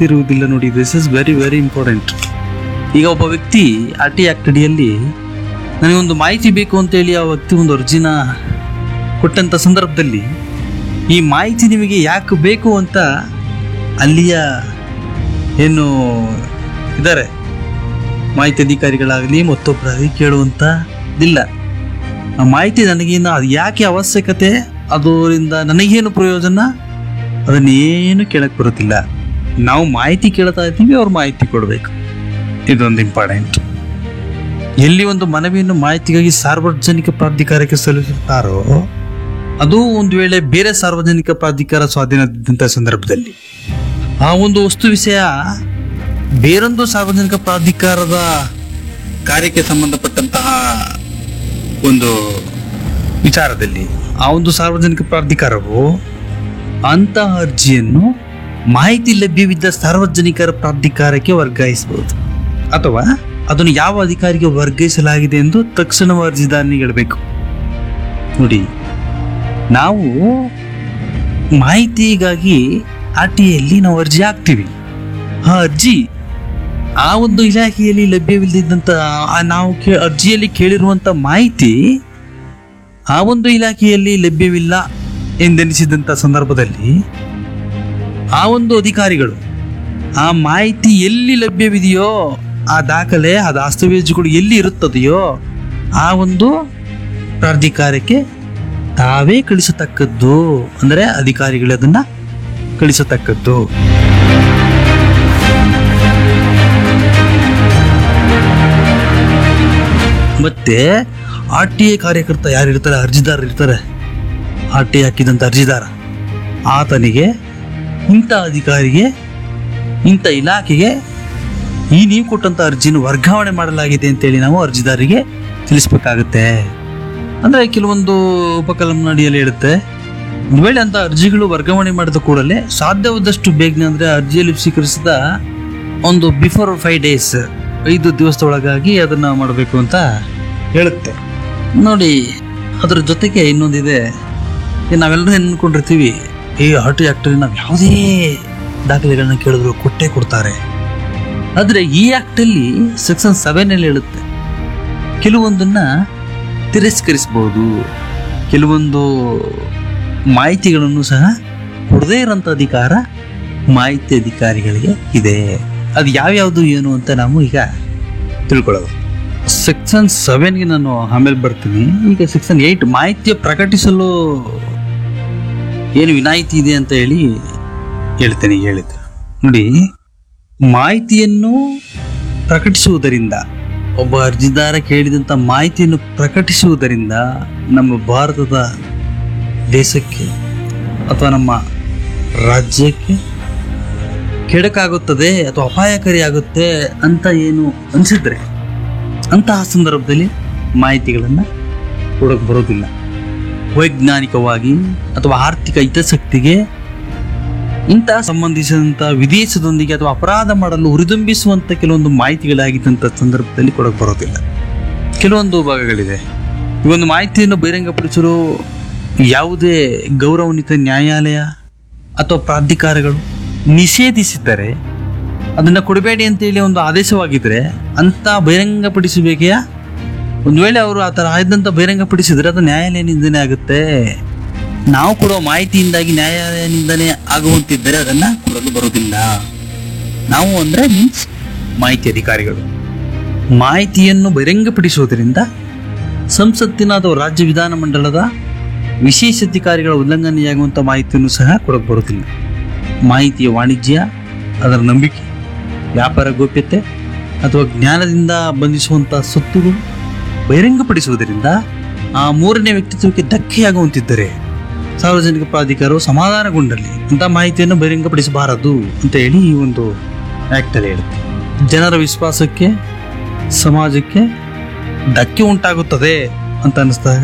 ಗೊತ್ತಿರುವುದಿಲ್ಲ ನೋಡಿ this is very very important ಈಗ ಒಬ್ಬ ವ್ಯಕ್ತಿ ಆರ್ ಟಿ ಆಕ್ಟ್ ಅಡಿಯಲ್ಲಿ ನನಗೊಂದು ಮಾಹಿತಿ ಬೇಕು ಅಂತೇಳಿ ಆ ವ್ಯಕ್ತಿ ಒಂದು ಅರ್ಜಿನ ಕೊಟ್ಟಂಥ ಸಂದರ್ಭದಲ್ಲಿ ಈ ಮಾಹಿತಿ ನಿಮಗೆ ಯಾಕೆ ಬೇಕು ಅಂತ ಅಲ್ಲಿಯ ಏನು ಇದ್ದಾರೆ ಮಾಹಿತಿ ಅಧಿಕಾರಿಗಳಾಗಲಿ ಮತ್ತೊಬ್ಬರಾಗಲಿ ಕೇಳುವಂಥದ್ದಿಲ್ಲ ಆ ಮಾಹಿತಿ ನನಗೇನು ಅದು ಯಾಕೆ ಅವಶ್ಯಕತೆ ಅದರಿಂದ ನನಗೇನು ಪ್ರಯೋಜನ ಅದನ್ನೇನು ಕೇಳಕ್ಕೆ ಬರೋದಿಲ್ಲ ನಾವು ಮಾಹಿತಿ ಕೇಳ್ತಾ ಇದ್ದೀವಿ ಅವ್ರು ಮಾಹಿತಿ ಕೊಡಬೇಕು ಇದೊಂದು ಇಂಪಾರ್ಟೆಂಟ್ ಎಲ್ಲಿ ಒಂದು ಮನವಿಯನ್ನು ಮಾಹಿತಿಗಾಗಿ ಸಾರ್ವಜನಿಕ ಪ್ರಾಧಿಕಾರಕ್ಕೆ ಸಲ್ಲಿಸುತ್ತಾರೋ ಅದು ಒಂದು ವೇಳೆ ಬೇರೆ ಸಾರ್ವಜನಿಕ ಪ್ರಾಧಿಕಾರ ಸ್ವಾಧೀನದಂಥ ಸಂದರ್ಭದಲ್ಲಿ ಆ ಒಂದು ವಸ್ತು ವಿಷಯ ಬೇರೊಂದು ಸಾರ್ವಜನಿಕ ಪ್ರಾಧಿಕಾರದ ಕಾರ್ಯಕ್ಕೆ ಸಂಬಂಧಪಟ್ಟಂತಹ ಒಂದು ವಿಚಾರದಲ್ಲಿ ಆ ಒಂದು ಸಾರ್ವಜನಿಕ ಪ್ರಾಧಿಕಾರವು ಅಂತಹ ಅರ್ಜಿಯನ್ನು ಮಾಹಿತಿ ಲಭ್ಯವಿದ್ದ ಸಾರ್ವಜನಿಕರ ಪ್ರಾಧಿಕಾರಕ್ಕೆ ವರ್ಗಾಯಿಸಬಹುದು ಅಥವಾ ಅದನ್ನು ಯಾವ ಅಧಿಕಾರಿಗೆ ವರ್ಗಾಯಿಸಲಾಗಿದೆ ಎಂದು ತಕ್ಷಣ ಅರ್ಜಿದಾರನಿಗೆ ಹೇಳಬೇಕು ನೋಡಿ ನಾವು ಮಾಹಿತಿಗಾಗಿ ಆರ್ ಟಿ ಐಯಲ್ಲಿ ನಾವು ಅರ್ಜಿ ಹಾಕ್ತೀವಿ ಆ ಅರ್ಜಿ ಆ ಒಂದು ಇಲಾಖೆಯಲ್ಲಿ ಲಭ್ಯವಿಲ್ಲದಂತ ಆ ನಾವು ಕೇ ಅರ್ಜಿಯಲ್ಲಿ ಕೇಳಿರುವಂತ ಮಾಹಿತಿ ಆ ಒಂದು ಇಲಾಖೆಯಲ್ಲಿ ಲಭ್ಯವಿಲ್ಲ ಎಂದೆನಿಸಿದಂಥ ಸಂದರ್ಭದಲ್ಲಿ ಆ ಒಂದು ಅಧಿಕಾರಿಗಳು ಆ ಮಾಹಿತಿ ಎಲ್ಲಿ ಲಭ್ಯವಿದೆಯೋ ಆ ದಾಖಲೆ ಆ ದಾಸ್ತಾವೇಜುಗಳು ಎಲ್ಲಿ ಇರುತ್ತದೆಯೋ ಆ ಒಂದು ಪ್ರಾಧಿಕಾರಕ್ಕೆ ತಾವೇ ಕಳಿಸತಕ್ಕದ್ದು ಅಂದರೆ ಅಧಿಕಾರಿಗಳು ಅದನ್ನ ಕಳಿಸತಕ್ಕದ್ದು ಮತ್ತೆ ಆರ್ ಟಿ ಐ ಕಾರ್ಯಕರ್ತ ಯಾರು ಇರ್ತಾರೆ ಅರ್ಜಿದಾರರು ಇರ್ತಾರೆ ಆರ್ ಟಿ ಐ ಹಾಕಿದಂಥ ಅರ್ಜಿದಾರ ಆತನಿಗೆ ಇಂಥ ಅಧಿಕಾರಿಗೆ ಇಂಥ ಇಲಾಖೆಗೆ ಈ ನೀವು ಕೊಟ್ಟಂಥ ಅರ್ಜಿನ ವರ್ಗಾವಣೆ ಮಾಡಲಾಗಿದೆ ಅಂತೇಳಿ ನಾವು ಅರ್ಜಿದಾರರಿಗೆ ತಿಳಿಸ್ಬೇಕಾಗುತ್ತೆ ಅಂದರೆ ಕೆಲವೊಂದು ಉಪಕಲಂನ ಅಡಿಯಲ್ಲಿ ಹೇಳುತ್ತೆ ಒಂದು ವೇಳೆ ಅಂತ ಅರ್ಜಿಗಳು ವರ್ಗಾವಣೆ ಮಾಡಿದ ಕೂಡಲೇ ಸಾಧ್ಯವಾದಷ್ಟು ಬೇಗನೆ ಅಂದರೆ ಅರ್ಜಿಯಲ್ಲಿ ಸ್ವೀಕರಿಸಿದ ಒಂದು ಬಿಫೋರ್ ಫೈವ್ ಡೇಸ್ ಐದು ದಿವಸದ ಒಳಗಾಗಿ ಅದನ್ನ ಮಾಡಬೇಕು ಅಂತ ಹೇಳುತ್ತೆ ನೋಡಿ ಅದ್ರ ಜೊತೆಗೆ ಇನ್ನೊಂದಿದೆ ಈ ನಾವೆಲ್ಲರೂ ಏನ್ ಅನ್ಕೊಂಡಿರ್ತೀವಿ ಈ ಆರ್ಟಿ ಆಕ್ಟಲ್ಲಿ ನಾವು ಯಾವುದೇ ದಾಖಲೆಗಳನ್ನ ಕೇಳಿದ್ರು ಕೊಟ್ಟೇ ಕೊಡ್ತಾರೆ ಆದರೆ ಈ ಆಕ್ಟಲ್ಲಿ ಸೆಕ್ಷನ್ ಸೆವೆನ್ ಅಲ್ಲಿ ಹೇಳುತ್ತೆ ಕೆಲವೊಂದನ್ನ ತಿರಸ್ಕರಿಸಬಹುದು ಕೆಲವೊಂದು ಮಾಹಿತಿಗಳನ್ನು ಸಹ ಕೊಡದೇ ಇರೋಂಥ ಅಧಿಕಾರ ಮಾಹಿತಿ ಅಧಿಕಾರಿಗಳಿಗೆ ಇದೆ ಅದು ಯಾವ್ಯಾವುದು ಏನು ಅಂತ ನಾವು ಈಗ ತಿಳ್ಕೊಳ್ಳೋದು ಸೆಕ್ಷನ್ ಸೆವೆನ್ಗೆ ನಾನು ಆಮೇಲೆ ಬರ್ತೀನಿ ಈಗ ಸೆಕ್ಷನ್ ಏಯ್ಟ್ ಮಾಹಿತಿಯ ಪ್ರಕಟಿಸಲು ಏನು ವಿನಾಯಿತಿ ಇದೆ ಅಂತ ಹೇಳಿ ಹೇಳ್ತೇನೆ ಹೇಳಿದ್ರು ನೋಡಿ ಮಾಹಿತಿಯನ್ನು ಪ್ರಕಟಿಸುವುದರಿಂದ ಒಬ್ಬ ಅರ್ಜಿದಾರ ಕೇಳಿದಂಥ ಮಾಹಿತಿಯನ್ನು ಪ್ರಕಟಿಸುವುದರಿಂದ ನಮ್ಮ ಭಾರತದ ದೇಶಕ್ಕೆ ಅಥವಾ ನಮ್ಮ ರಾಜ್ಯಕ್ಕೆ ಕೆಡಕಾಗುತ್ತದೆ ಅಥವಾ ಅಪಾಯಕಾರಿ ಆಗುತ್ತೆ ಅಂತ ಏನು ಅನಿಸಿದ್ರೆ ಅಂತಹ ಸಂದರ್ಭದಲ್ಲಿ ಮಾಹಿತಿಗಳನ್ನು ಕೊಡೋಕೆ ಬರೋದಿಲ್ಲ ವೈಜ್ಞಾನಿಕವಾಗಿ ಅಥವಾ ಆರ್ಥಿಕ ಹಿತಾಸಕ್ತಿಗೆ ಇಂತಹ ಸಂಬಂಧಿಸಿದಂಥ ವಿದೇಶದೊಂದಿಗೆ ಅಥವಾ ಅಪರಾಧ ಮಾಡಲು ಹುರಿದುಂಬಿಸುವಂಥ ಕೆಲವೊಂದು ಮಾಹಿತಿಗಳಾಗಿದ್ದಂಥ ಸಂದರ್ಭದಲ್ಲಿ ಕೊಡೋಕೆ ಬರೋದಿಲ್ಲ ಕೆಲವೊಂದು ಭಾಗಗಳಿದೆ ಈ ಒಂದು ಮಾಹಿತಿಯನ್ನು ಬಹಿರಂಗಪಡಿಸಲು ಯಾವುದೇ ಗೌರವಾನ್ವಿತ ನ್ಯಾಯಾಲಯ ಅಥವಾ ಪ್ರಾಧಿಕಾರಗಳು ನಿಷೇಧಿಸಿದ್ದರೆ ಅದನ್ನ ಕೊಡಬೇಡಿ ಅಂತೇಳಿ ಒಂದು ಆದೇಶವಾಗಿದ್ರೆ ಅಂತ ಬಹಿರಂಗಪಡಿಸಬೇಕೆಯಾ ಒಂದು ವೇಳೆ ಅವರು ಆ ಥರ ಆಯ್ದಂತ ಬಹಿರಂಗಪಡಿಸಿದ್ರೆ ಅದು ನ್ಯಾಯಾಲಯ ನಿಂದನೆ ಆಗುತ್ತೆ ನಾವು ಕೊಡುವ ಮಾಹಿತಿಯಿಂದಾಗಿ ನ್ಯಾಯಾಲಯ ನಿಂದನೆ ಆಗುವಂತಿದ್ದರೆ ಅದನ್ನ ಕೊಡಲು ಬರುವುದಿಲ್ಲ ನಾವು ಅಂದ್ರೆ ಮೀನ್ಸ್ ಮಾಹಿತಿ ಅಧಿಕಾರಿಗಳು ಮಾಹಿತಿಯನ್ನು ಬಹಿರಂಗಪಡಿಸುವುದರಿಂದ ಸಂಸತ್ತಿನ ಅಥವಾ ರಾಜ್ಯ ವಿಧಾನಮಂಡಲದ ವಿಶೇಷಾಧಿಕಾರಿಗಳ ಉಲ್ಲಂಘನೆಯಾಗುವಂಥ ಮಾಹಿತಿಯನ್ನು ಸಹ ಕೊಡಕ್ಕೆ ಬರುತ್ತಿಲ್ಲ ಮಾಹಿತಿಯ ವಾಣಿಜ್ಯ ಅದರ ನಂಬಿಕೆ ವ್ಯಾಪಾರ ಗೋಪ್ಯತೆ ಅಥವಾ ಜ್ಞಾನದಿಂದ ಬಂಧಿಸುವಂಥ ಸೊತ್ತುಗಳು ಬಹಿರಂಗಪಡಿಸುವುದರಿಂದ ಆ ಮೂರನೇ ವ್ಯಕ್ತಿತ್ವಕ್ಕೆ ಧಕ್ಕೆಯಾಗುವಂತಿದ್ದರೆ ಸಾರ್ವಜನಿಕ ಪ್ರಾಧಿಕಾರವು ಸಮಾಧಾನಗೊಂಡಲ್ಲಿ ಅಂತ ಮಾಹಿತಿಯನ್ನು ಬಹಿರಂಗಪಡಿಸಬಾರದು ಅಂತ ಹೇಳಿ ಈ ಒಂದು ಆ್ಯಕ್ಟಲ್ಲಿ ಹೇಳುತ್ತೆ ಜನರ ವಿಶ್ವಾಸಕ್ಕೆ ಸಮಾಜಕ್ಕೆ ಧಕ್ಕೆ ಉಂಟಾಗುತ್ತದೆ ಅಂತ ಅನಿಸಿದಾಗ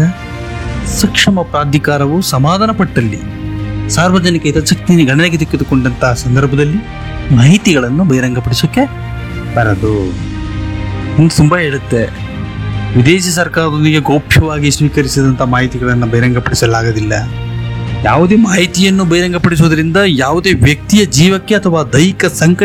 ಸಕ್ಷಮ ಪ್ರಾಧಿಕಾರವು ಸಮಾಧಾನ ಪಟ್ಟಲ್ಲಿ ಸಾರ್ವಜನಿಕ ಹಿತಾಸಕ್ತಿಯನ್ನು ಗಣನೆಗೆ ತೆಗೆದುಕೊಂಡಂತಹ ಸಂದರ್ಭದಲ್ಲಿ ಮಾಹಿತಿಗಳನ್ನು ಬಹಿರಂಗಪಡಿಸೋಕೆ ಬರದು ಇನ್ನು ತುಂಬಾ ಹೇಳುತ್ತೆ ವಿದೇಶಿ ಸರ್ಕಾರದೊಂದಿಗೆ ಗೌಪ್ಯವಾಗಿ ಸ್ವೀಕರಿಸಿದಂಥ ಮಾಹಿತಿಗಳನ್ನು ಬಹಿರಂಗಪಡಿಸಲಾಗದಿಲ್ಲ ಯಾವುದೇ ಮಾಹಿತಿಯನ್ನು ಬಹಿರಂಗಪಡಿಸುವುದರಿಂದ ಯಾವುದೇ ವ್ಯಕ್ತಿಯ ಜೀವಕ್ಕೆ ಅಥವಾ ದೈಹಿಕ ಸಂಕಟ